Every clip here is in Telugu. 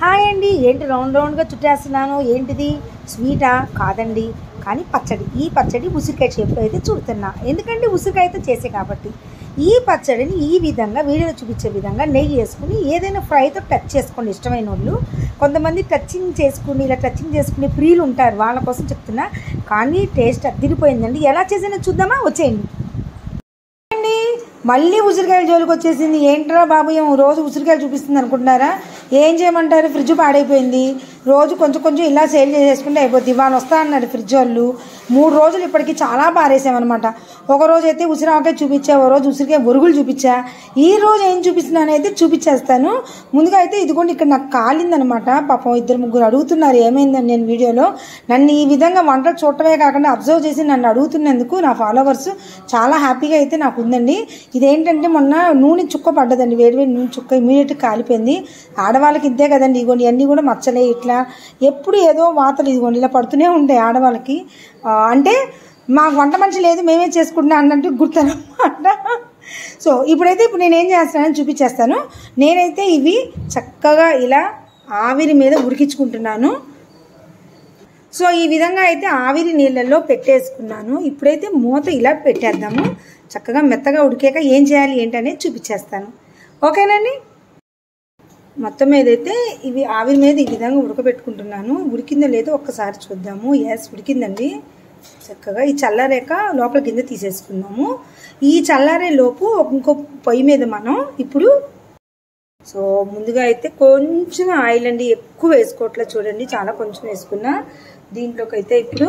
హాయ్ అండి ఏంటి రౌండ్ రౌండ్గా చుట్టేస్తున్నాను ఏంటిది స్వీటా కాదండి కానీ పచ్చడి ఈ పచ్చడి ఉసిరికాయ షేప్లో అయితే చుడుతున్నా ఎందుకంటే ఉసిరికాయతో చేసే కాబట్టి ఈ పచ్చడిని ఈ విధంగా వీడియోలో చూపించే విధంగా నెయ్యి వేసుకుని ఏదైనా ఫ్రైతో టచ్ చేసుకోండి ఇష్టమైన వాళ్ళు కొంతమంది టచింగ్ చేసుకుని ఇలా టచింగ్ చేసుకునే ప్రియులు ఉంటారు వాళ్ళ కోసం చెప్తున్నా కానీ టేస్ట్ అదిరిపోయిందండి ఎలా చేసినా చూద్దామా వచ్చేయండి అండి మళ్ళీ ఉసిరికాయల జోలికి వచ్చేసింది ఏంట్రా బాబు ఏం రోజు ఉసిరికాయలు చూపిస్తుంది అనుకుంటున్నారా ఏం చేయమంటారు ఫ్రిడ్జ్ పాడైపోయింది రోజు కొంచెం కొంచెం ఇలా సేల్ చేసేసుకుంటే అయిపోద్ది ఇవాళ వస్తా అన్నారు ఫ్రిడ్జ్ వాళ్ళు మూడు రోజులు ఇప్పటికి చాలా పారేసామన్నమాట ఒక రోజు అయితే ఉసిరాకాయ చూపించా ఒక రోజు ఉసిరికాయ బొరుగులు చూపించా ఈ రోజు ఏం చూపిస్తున్నాను అయితే చూపించేస్తాను ముందుగా అయితే ఇదిగోండి ఇక్కడ నాకు కాలిందనమాట పాపం ఇద్దరు ముగ్గురు అడుగుతున్నారు ఏమైందని నేను వీడియోలో నన్ను ఈ విధంగా వంటలు చూడటమే కాకుండా అబ్జర్వ్ చేసి నన్ను అడుగుతున్నందుకు నా ఫాలోవర్స్ చాలా హ్యాపీగా అయితే నాకు ఉందండి ఇదేంటంటే మొన్న నూనె చుక్క పడ్డదండి వేడి వేడి నూనె చుక్క ఇమీడియట్గా కాలిపోయింది ఆడవాళ్ళకి ఇంతే కదండి ఇదిగోండి ఇవన్నీ కూడా మచ్చలే ఇట్లా ఎప్పుడు ఏదో వాతలు ఇదిగోండి ఇలా పడుతూనే ఉంటాయి ఆడవాళ్ళకి ఆ, అంటే మాకు వంట మనిషి లేదు మేమే చేసుకుంటున్నా అన్నట్టు గుర్తనమాట సో ఇప్పుడైతే ఇప్పుడు నేను ఏం చేస్తానని చూపించేస్తాను నేనైతే ఇవి చక్కగా ఇలా ఆవిరి మీద ఉడికించుకుంటున్నాను సో ఈ విధంగా అయితే ఆవిరి నీళ్ళల్లో పెట్టేసుకున్నాను ఇప్పుడైతే మూత ఇలా పెట్టేద్దాము చక్కగా మెత్తగా ఉడికాక ఏం చేయాలి ఏంటనేది చూపించేస్తాను ఓకేనండి మొత్తం మీద అయితే ఇవి ఆవిరి మీద ఈ విధంగా ఉడకబెట్టుకుంటున్నాను ఉడికిందో లేదో ఒక్కసారి చూద్దాము ఎస్ ఉడికిందండి చక్కగా ఈ చల్లారేక లోపల కింద తీసేసుకున్నాము ఈ చల్లారే లోపు ఇంకో పొయ్యి మీద మనం ఇప్పుడు సో ముందుగా అయితే కొంచెం ఆయిల్ అండి ఎక్కువ వేసుకోవట్లేదు చూడండి చాలా కొంచెం వేసుకున్నా దీంట్లోకి అయితే ఇప్పుడు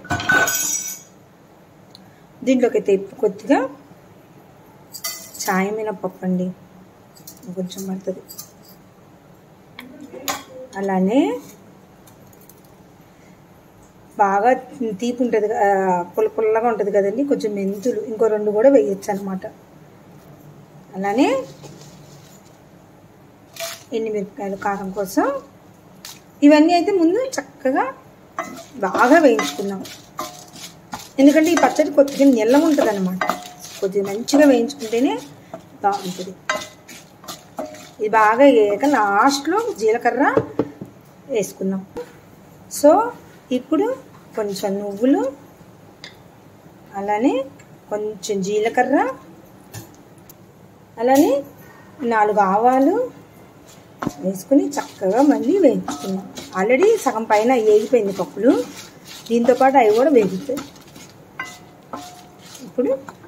దీంట్లోకి అయితే ఇప్పుడు కొద్దిగా చాయమైన పప్పు అండి కొంచెం పడుతుంది అలానే బాగా తీపి ఉంటుంది పుల్ల పుల్లగా ఉంటుంది కదండి కొంచెం మెంతులు ఇంకో రెండు కూడా వేయచ్చు అనమాట అలానే ఎండుమిరపకాయలు కారం కోసం ఇవన్నీ అయితే ముందు చక్కగా బాగా వేయించుకున్నాం ఎందుకంటే ఈ పచ్చడి కొద్దిగా నిల్వ ఉంటుంది అనమాట కొద్దిగా మంచిగా వేయించుకుంటేనే బాగుంటుంది ఇది బాగా వేయక లాస్ట్లో జీలకర్ర వేసుకున్నాం సో ఇప్పుడు కొంచెం నువ్వులు అలానే కొంచెం జీలకర్ర అలానే నాలుగు ఆవాలు వేసుకుని చక్కగా మళ్ళీ వేయించుకున్నాం ఆల్రెడీ సగం పైన వేగిపోయింది పప్పులు దీంతోపాటు అవి కూడా వేగుతాయి ఇప్పుడు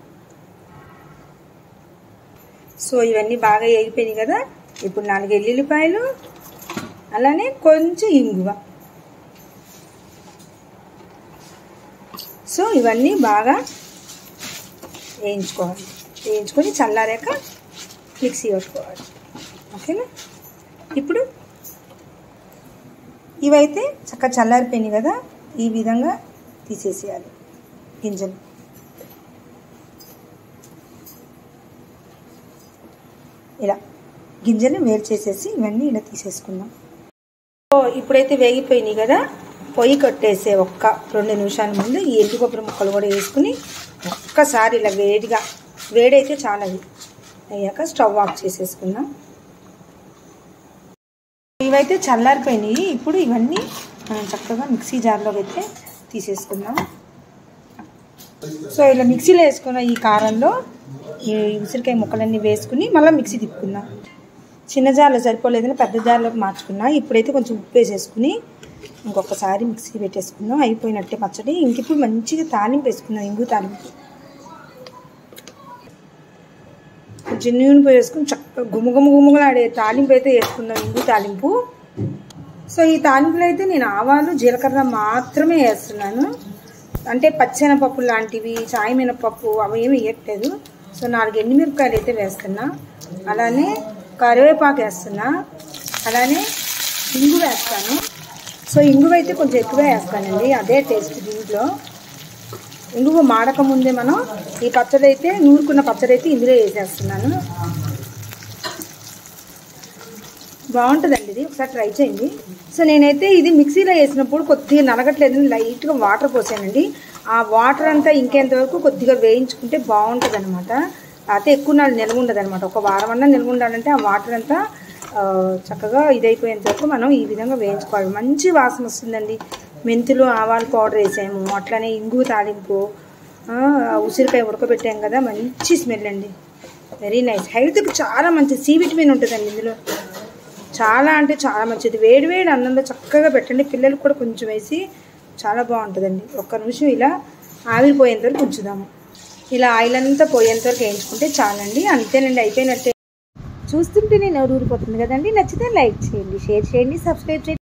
సో ఇవన్నీ బాగా వేగిపోయినాయి కదా ఇప్పుడు నాలుగు ఎల్లుల్లిపాయలు అలానే కొంచెం ఇంగువ సో ఇవన్నీ బాగా వేయించుకోవాలి వేయించుకొని చల్లారాక మిక్సీ కొట్టుకోవాలి ఓకేనా ఇప్పుడు ఇవైతే చక్కగా చల్లారిపోయినాయి కదా ఈ విధంగా తీసేసేయాలి గింజలు ఇలా గింజలు వేరు చేసేసి ఇవన్నీ ఇలా తీసేసుకుందాం సో ఇప్పుడైతే వేగిపోయినాయి కదా పొయ్యి కట్టేసే ఒక్క రెండు నిమిషాల ముందు ఈ ఎండు కొబ్బరి ముక్కలు కూడా వేసుకుని ఒక్కసారి ఇలా వేడిగా వేడైతే చాలా అది అయ్యాక స్టవ్ ఆఫ్ చేసేసుకుందాం ఇవైతే చల్లారిపోయినాయి ఇప్పుడు ఇవన్నీ మనం చక్కగా మిక్సీ జార్లోకి అయితే తీసేసుకుందాం సో ఇలా మిక్సీలో వేసుకున్న ఈ కారంలో ఈ ఉసిరికాయ ముక్కలన్నీ వేసుకుని మళ్ళీ మిక్సీ తిప్పుకుందాం చిన్న జార్లో సరిపోలేదని పెద్ద జార్లోకి మార్చుకున్నా ఇప్పుడైతే కొంచెం ఉప్పు వేసేసుకుని ఇంకొకసారి మిక్సీ పెట్టేసుకుందాం అయిపోయినట్టే పచ్చడి ఇంక ఇప్పుడు మంచిగా తాలింపు వేసుకుందాం ఇంగు తాలింపు కొంచెం నూనె పోయేసుకుని చక్కగా గుమగుమ గుమగులాడే తాలింపు అయితే వేసుకుందాం ఇంగు తాలింపు సో ఈ తాలింపులో అయితే నేను ఆవాలు జీలకర్ర మాత్రమే వేస్తున్నాను అంటే పచ్చెనపప్పు లాంటివి చాయ్ మినపప్పు అవి ఏమి వేయట్లేదు సో నాలుగు ఎండుమిరపకాయలు అయితే వేస్తున్నా అలానే కరివేపాకు వేస్తున్నా అలానే ఇంగు వేస్తాను సో ఇంగువ అయితే కొంచెం ఎక్కువ వేస్తానండి అదే టేస్ట్ దీంట్లో ఇంగువ మాడక ముందే మనం ఈ పచ్చడి అయితే నూరుకున్న పచ్చడి అయితే ఇందులో వేసేస్తున్నాను బాగుంటుందండి ఇది ఒకసారి ట్రై చేయండి సో నేనైతే ఇది మిక్సీలో వేసినప్పుడు కొద్దిగా నలగట్లేదని లైట్గా వాటర్ పోసానండి ఆ వాటర్ అంతా ఇంకేంత వరకు కొద్దిగా వేయించుకుంటే బాగుంటుంది అనమాట అయితే ఎక్కువ నాళ్ళు నిల్వ ఉండదు అనమాట ఒక వారం అన్నా నిల్వ ఉండాలంటే ఆ వాటర్ అంతా ఆ, చక్కగా ఇదైపోయేంత వరకు మనం ఈ విధంగా వేయించుకోవాలి మంచి వాసన వస్తుందండి మెంతులు ఆవాలు పౌడర్ వేసాము అట్లనే ఇంగు తాలింపు ఆ, ఉసిరికాయ ఉడకబెట్టాం కదా మంచి స్మెల్ అండి వెరీ నైస్ హెల్త్కి చాలా మంచిది సి విటమిన్ ఉంటుందండి ఇందులో చాలా అంటే చాలా మంచిది వేడి వేడి అన్నంలో చక్కగా పెట్టండి పిల్లలకు కూడా కొంచెం వేసి చాలా బాగుంటుందండి ఒక్క నిమిషం ఇలా ఆవిరిపోయేంత వరకు ఉంచుదాము ఇలా ఆయిల్ అంతా పోయేంత వరకు వేయించుకుంటే చాలండి అంతేనండి అయిపోయినట్టే చూస్తుంటేనే నోరు ఊరిపోతుంది కదండి నచ్చితే లైక్ చేయండి షేర్ చేయండి సబ్స్క్రైబ్ చేయండి